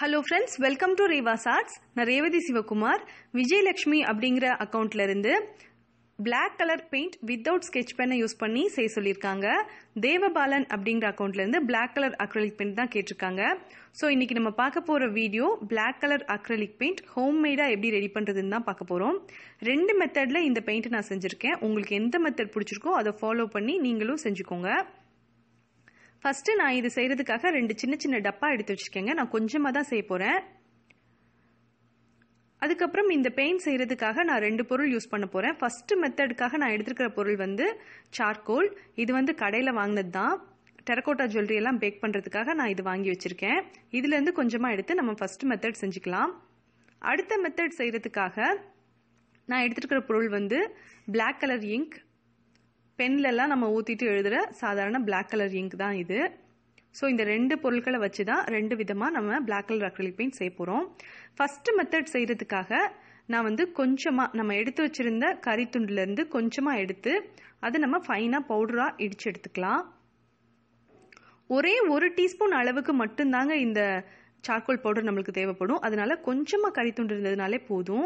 hello friends welcome to Revas arts நான் ரேவதி சிவகுமார் விஜயலட்சுமி அப்படிங்கிற அக்கௌண்ட்ல இருந்து black colour paint without sketch பென்னை யூஸ் பண்ணி செய்ய சொல்லியிருக்காங்க தேவபாலன் அப்படிங்கிற அக்கௌண்ட்ல இருந்து பிளாக் கலர் அக்ரலிக் பெயிண்ட் தான் கேட்டிருக்காங்க ஸோ இன்னைக்கு நம்ம பார்க்க போற video black colour acrylic paint home மேடா எப்படி ரெடி பண்றதுன்னு தான் பார்க்க போறோம் ரெண்டு மெத்தட்ல இந்த பெயிண்ட் நான் செஞ்சிருக்கேன் உங்களுக்கு எந்த மெத்தட் பிடிச்சிருக்கோ அதை ஃபாலோ பண்ணி நீங்களும் செஞ்சுக்கோங்க ஃபஸ்ட்டு நான் இது செய்கிறதுக்காக ரெண்டு சின்ன சின்ன டப்பா எடுத்து வச்சுருக்கேங்க நான் கொஞ்சமாக தான் செய்ய போகிறேன் அதுக்கப்புறம் இந்த பெயிண்ட் செய்கிறதுக்காக நான் ரெண்டு பொருள் யூஸ் பண்ண போகிறேன் ஃபஸ்ட்டு மெத்தடுக்காக நான் எடுத்துருக்கிற பொருள் வந்து சார்கோல் இது வந்து கடையில் வாங்கினது தான் டெரக்கோட்டா ஜுவல்லரி எல்லாம் பேக் பண்ணுறதுக்காக நான் இது வாங்கி வச்சுருக்கேன் இதுலேருந்து கொஞ்சமாக எடுத்து நம்ம ஃபஸ்ட்டு மெத்தட் செஞ்சுக்கலாம் அடுத்த மெத்தட் செய்கிறதுக்காக நான் எடுத்துருக்கிற பொருள் வந்து பிளாக் கலர் இங்க் பென்லெல்லாம் நம்ம ஊற்றிட்டு எழுதுகிற சாதாரண பிளாக் கலர் இங்க் தான் இது ஸோ இந்த ரெண்டு பொருட்களை வச்சு தான் ரெண்டு விதமாக நம்ம பிளாக் கலர் அக்ரிலிக் பெயிண்ட் செய்ய போகிறோம் ஃபஸ்ட்டு மெத்தட் செய்கிறதுக்காக நான் வந்து கொஞ்சமாக நம்ம எடுத்து வச்சுருந்த கறித்துண்டுலேருந்து கொஞ்சமாக எடுத்து அதை நம்ம ஃபைனாக பவுடராக இடித்து எடுத்துக்கலாம் ஒரே ஒரு டீஸ்பூன் அளவுக்கு மட்டும்தாங்க இந்த சார்கோல் பவுடர் நம்மளுக்கு தேவைப்படும் அதனால கொஞ்சமாக கறித்துண்டு இருந்ததுனாலே போதும்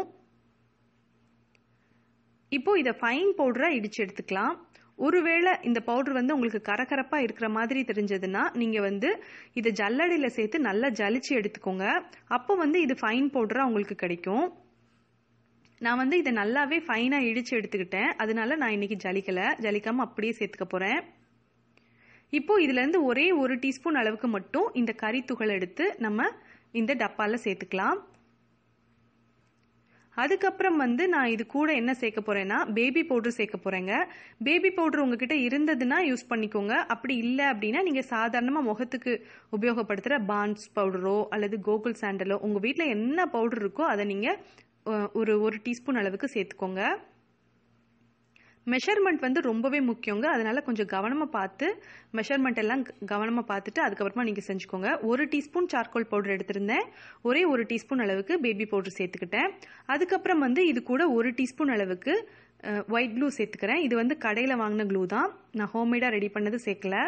இப்போ இதை ஃபைன் பவுடராக இடித்து எடுத்துக்கலாம் ஒருவேளை இந்த பவுடர் வந்து உங்களுக்கு கரகரப்பாக இருக்கிற மாதிரி தெரிஞ்சதுன்னா நீங்கள் வந்து இதை ஜல்லடையில் சேர்த்து நல்லா ஜலிச்சு எடுத்துக்கோங்க அப்போ வந்து இது ஃபைன் பவுடராக உங்களுக்கு கிடைக்கும் நான் வந்து இதை நல்லாவே ஃபைனாக இடித்து எடுத்துக்கிட்டேன் அதனால நான் இன்னைக்கு ஜலிக்கலை ஜலிக்காமல் அப்படியே சேர்த்துக்க போகிறேன் இப்போ இதுலேருந்து ஒரே ஒரு டீஸ்பூன் அளவுக்கு மட்டும் இந்த கறி துகள் எடுத்து நம்ம இந்த டப்பாவில் சேர்த்துக்கலாம் அதுக்கப்புறம் வந்து நான் இது கூட என்ன சேர்க்க போறேன்னா பேபி பவுடர் சேர்க்க போறேங்க பேபி பவுடர் உங்ககிட்ட இருந்ததுன்னா யூஸ் பண்ணிக்கோங்க அப்படி இல்லை அப்படின்னா நீங்க சாதாரணமா முகத்துக்கு உபயோகப்படுத்துற பான்ஸ் பவுடரோ அல்லது கோகுல் சாண்டலோ உங்க வீட்டில் என்ன பவுடர் இருக்கோ அதை நீங்க ஒரு ஒரு டீஸ்பூன் அளவுக்கு சேர்த்துக்கோங்க மெஷர்மெண்ட் வந்து ரொம்பவே முக்கியங்க அதனால கொஞ்சம் கவனமாக பார்த்து மெஷர்மெண்ட் எல்லாம் கவனமாக பார்த்துட்டு அதுக்கப்புறமா நீங்கள் செஞ்சுக்கோங்க ஒரு டீஸ்பூன் சார்கோல் பவுடர் எடுத்திருந்தேன் ஒரே ஒரு டீஸ்பூன் அளவுக்கு பேபி பவுடர் சேர்த்துக்கிட்டேன் அதுக்கப்புறம் வந்து இது கூட ஒரு டீஸ்பூன் அளவுக்கு ஒயிட் க்ளூ சேர்த்துக்கிறேன் இது வந்து கடையில் வாங்கின க்ளூ தான் நான் ஹோம்மேடாக ரெடி பண்ணது சேர்க்கல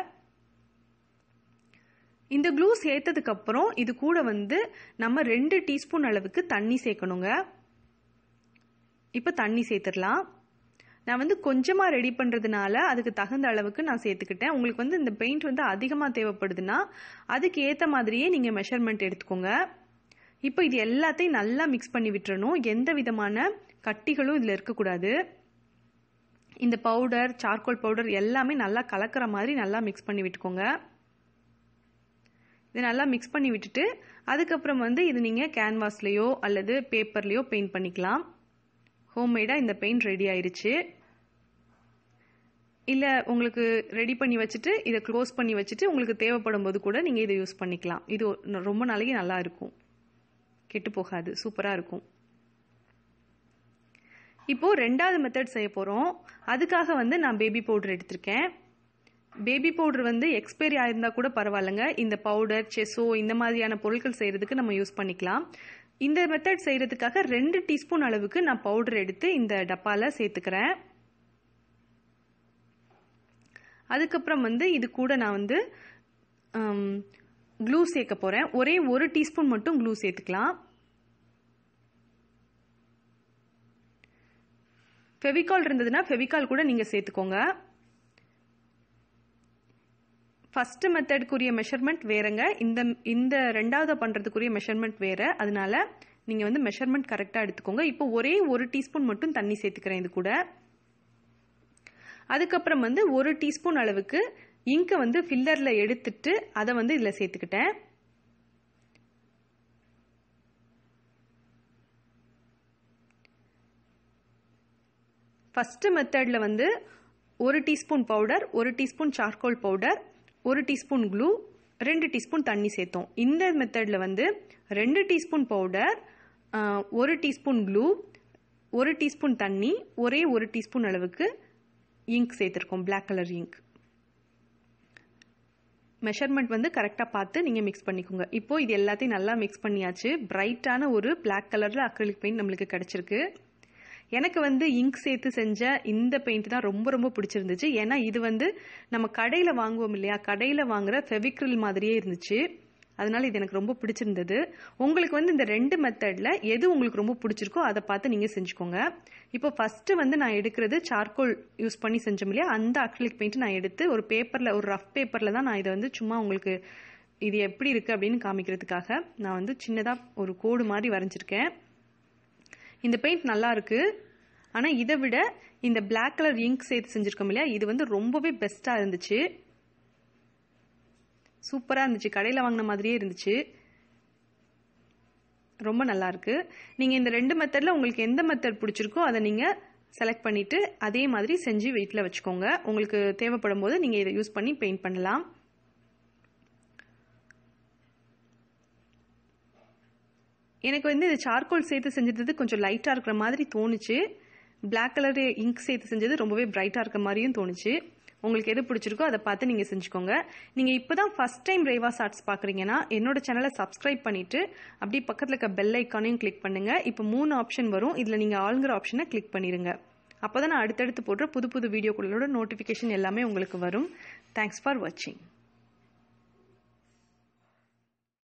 இந்த க்ளூ சேர்த்ததுக்கு அப்புறம் இது கூட வந்து நம்ம ரெண்டு டீஸ்பூன் அளவுக்கு தண்ணி சேர்க்கணுங்க இப்போ தண்ணி சேர்த்துடலாம் நான் வந்து கொஞ்சமாக ரெடி பண்ணுறதுனால அதுக்கு தகுந்த அளவுக்கு நான் சேர்த்துக்கிட்டேன் உங்களுக்கு வந்து இந்த பெயிண்ட் வந்து அதிகமாக தேவைப்படுதுன்னா அதுக்கு ஏற்ற மாதிரியே நீங்கள் மெஷர்மெண்ட் எடுத்துக்கோங்க இப்போ இது எல்லாத்தையும் நல்லா மிக்ஸ் பண்ணி விட்டுறணும் எந்த விதமான கட்டிகளும் இதில் இருக்கக்கூடாது இந்த பவுடர் சார்கோல் பவுடர் எல்லாமே நல்லா கலக்கிற மாதிரி நல்லா மிக்ஸ் பண்ணி விட்டுக்கோங்க இது நல்லா மிக்ஸ் பண்ணி விட்டுட்டு அதுக்கப்புறம் வந்து இது நீங்கள் கேன்வாஸ்லேயோ அல்லது பேப்பர்லேயோ பெயிண்ட் பண்ணிக்கலாம் ஹோம்மேடாக இந்த பெயிண்ட் ரெடி ஆயிருச்சு இல்லை உங்களுக்கு ரெடி பண்ணி வச்சுட்டு இதை க்ளோஸ் பண்ணி வச்சுட்டு உங்களுக்கு தேவைப்படும் போது கூட நீங்கள் இதை யூஸ் பண்ணிக்கலாம் இது ரொம்ப நாளைக்கு நல்லா இருக்கும் கெட்டு போகாது சூப்பராக இருக்கும் இப்போ ரெண்டாவது மெத்தட் செய்ய போகிறோம் அதுக்காக வந்து நான் பேபி பவுடர் எடுத்திருக்கேன் பேபி பவுடர் வந்து எக்ஸ்பைரி ஆயிருந்தா கூட பரவாயில்லைங்க இந்த பவுடர் செஸ்ஸோ இந்த மாதிரியான பொருட்கள் செய்யறதுக்கு நம்ம யூஸ் பண்ணிக்கலாம் இந்த மெத்தட் செய்யறதுக்காக ரெண்டு டீஸ்பூன் அளவுக்கு நான் பவுடர் எடுத்து இந்த டப்பாவில் சேர்த்துக்கிறேன் அதுக்கப்புறம் வந்து இது கூட நான் வந்து க்ளூ சேர்க்க போகிறேன் ஒரே ஒரு டீஸ்பூன் மட்டும் க்ளூ சேர்த்துக்கலாம் ஃபெவிகால் இருந்ததுன்னா ஃபெவிகால் கூட நீங்கள் சேர்த்துக்கோங்க ஃபர்ஸ்ட் மெத்தடுக்குரிய மெஷர்மெண்ட் வேறங்க இந்த இந்த ரெண்டாவது பண்ணுறதுக்குரிய மெஷர்மெண்ட் வேற அதனால நீங்கள் வந்து மெஷர்மெண்ட் கரெக்டாக எடுத்துக்கோங்க இப்போ ஒரே ஒரு டீஸ்பூன் மட்டும் தண்ணி சேர்த்துக்கிறேன் இது கூட அதுக்கப்புறம் வந்து ஒரு டீஸ்பூன் அளவுக்கு இங்கை வந்து ஃபில்லரில் எடுத்துட்டு அதை வந்து இதில் சேர்த்துக்கிட்டேன் ஃபஸ்ட்டு மெத்தடில் வந்து ஒரு டீஸ்பூன் பவுடர் ஒரு டீஸ்பூன் சார்கோல் பவுடர் ஒரு டீஸ்பூன் க்ளூ ரெண்டு டீஸ்பூன் தண்ணி சேர்த்தோம் இந்த மெத்தடில் வந்து ரெண்டு டீஸ்பூன் பவுடர் ஒரு டீஸ்பூன் க்ளூ ஒரு டீஸ்பூன் தண்ணி ஒரே ஒரு டீஸ்பூன் அளவுக்கு இங்க் சேர்த்துருக்கோம் பிளாக் கலர் இங்க் மெஷர்மெண்ட் வந்து கரெக்டாக பார்த்து நீங்கள் மிக்ஸ் பண்ணிக்கோங்க இப்போ இது எல்லாத்தையும் நல்லா மிக்ஸ் பண்ணியாச்சு பிரைட்டான ஒரு பிளாக் கலரில் அக்ரிலிக் பெயிண்ட் நம்மளுக்கு கிடச்சிருக்கு எனக்கு வந்து இங்க் சேர்த்து செஞ்ச இந்த பெயிண்ட் தான் ரொம்ப ரொம்ப பிடிச்சிருந்துச்சு ஏன்னா இது வந்து நம்ம கடையில் வாங்குவோம் இல்லையா கடையில் வாங்குற ஃபெவிக்ரில் மாதிரியே இருந்துச்சு அதனால இது எனக்கு ரொம்ப பிடிச்சிருந்தது உங்களுக்கு வந்து இந்த ரெண்டு மெத்தடில் எது உங்களுக்கு ரொம்ப பிடிச்சிருக்கோ அதை பார்த்து நீங்கள் செஞ்சுக்கோங்க இப்போ ஃபஸ்ட்டு வந்து நான் எடுக்கிறது சார்கோல் யூஸ் பண்ணி செஞ்சோம் இல்லையா அந்த அக்ரிலிக் பெயிண்ட் நான் எடுத்து ஒரு பேப்பரில் ஒரு ரஃப் பேப்பரில் தான் நான் இதை வந்து சும்மா உங்களுக்கு இது எப்படி இருக்குது அப்படின்னு காமிக்கிறதுக்காக நான் வந்து சின்னதாக ஒரு கோடு மாதிரி வரைஞ்சிருக்கேன் இந்த பெயிண்ட் நல்லா இருக்கு ஆனால் இதை விட இந்த பிளாக் கலர் இங்க் சேர்த்து செஞ்சுருக்கோம் இல்லையா இது வந்து ரொம்பவே பெஸ்ட்டாக இருந்துச்சு சூப்பராக இருந்துச்சு கடையில் வாங்கின மாதிரியே இருந்துச்சு ரொம்ப நல்லா இருக்கு நீங்கள் இந்த ரெண்டு மெத்தடில் உங்களுக்கு எந்த மெத்தட் பிடிச்சிருக்கோ அதை நீங்கள் செலக்ட் பண்ணிவிட்டு அதே மாதிரி செஞ்சு வீட்டில் வச்சுக்கோங்க உங்களுக்கு தேவைப்படும் போது நீங்கள் இதை யூஸ் பண்ணி பெயிண்ட் பண்ணலாம் எனக்கு வந்து இது சார்கோல் சேர்த்து செஞ்சது கொஞ்சம் லைட்டாக இருக்கிற மாதிரி தோணுச்சு பிளாக் கலர் இங்க் சேர்த்து செஞ்சது ரொம்பவே பிரைட்டாக இருக்க மாதிரியும் தோணுச்சு உங்களுக்கு எது பிடிச்சிருக்கோ அதை பார்த்து நீங்கள் செஞ்சுக்கோங்க நீங்கள் இப்போ தான் ஃபஸ்ட் டைம் ரேவாஸ் ஆர்ட்ஸ் பார்க்குறீங்கன்னா என்னோட சேனலை சப்ஸ்கிரைப் பண்ணிவிட்டு அப்படியே பக்கத்தில் இருக்க பெல் ஐக்கானையும் கிளிக் பண்ணுங்கள் இப்போ மூணு ஆப்ஷன் வரும் இதில் நீங்கள் ஆளுங்கிற ஆப்ஷனை கிளிக் பண்ணிடுங்க அப்போ தான் நான் அடுத்தடுத்து போடுற புது புது வீடியோக்களோட நோட்டிஃபிகேஷன் எல்லாமே உங்களுக்கு வரும் தேங்க்ஸ் ஃபார் வாட்சிங்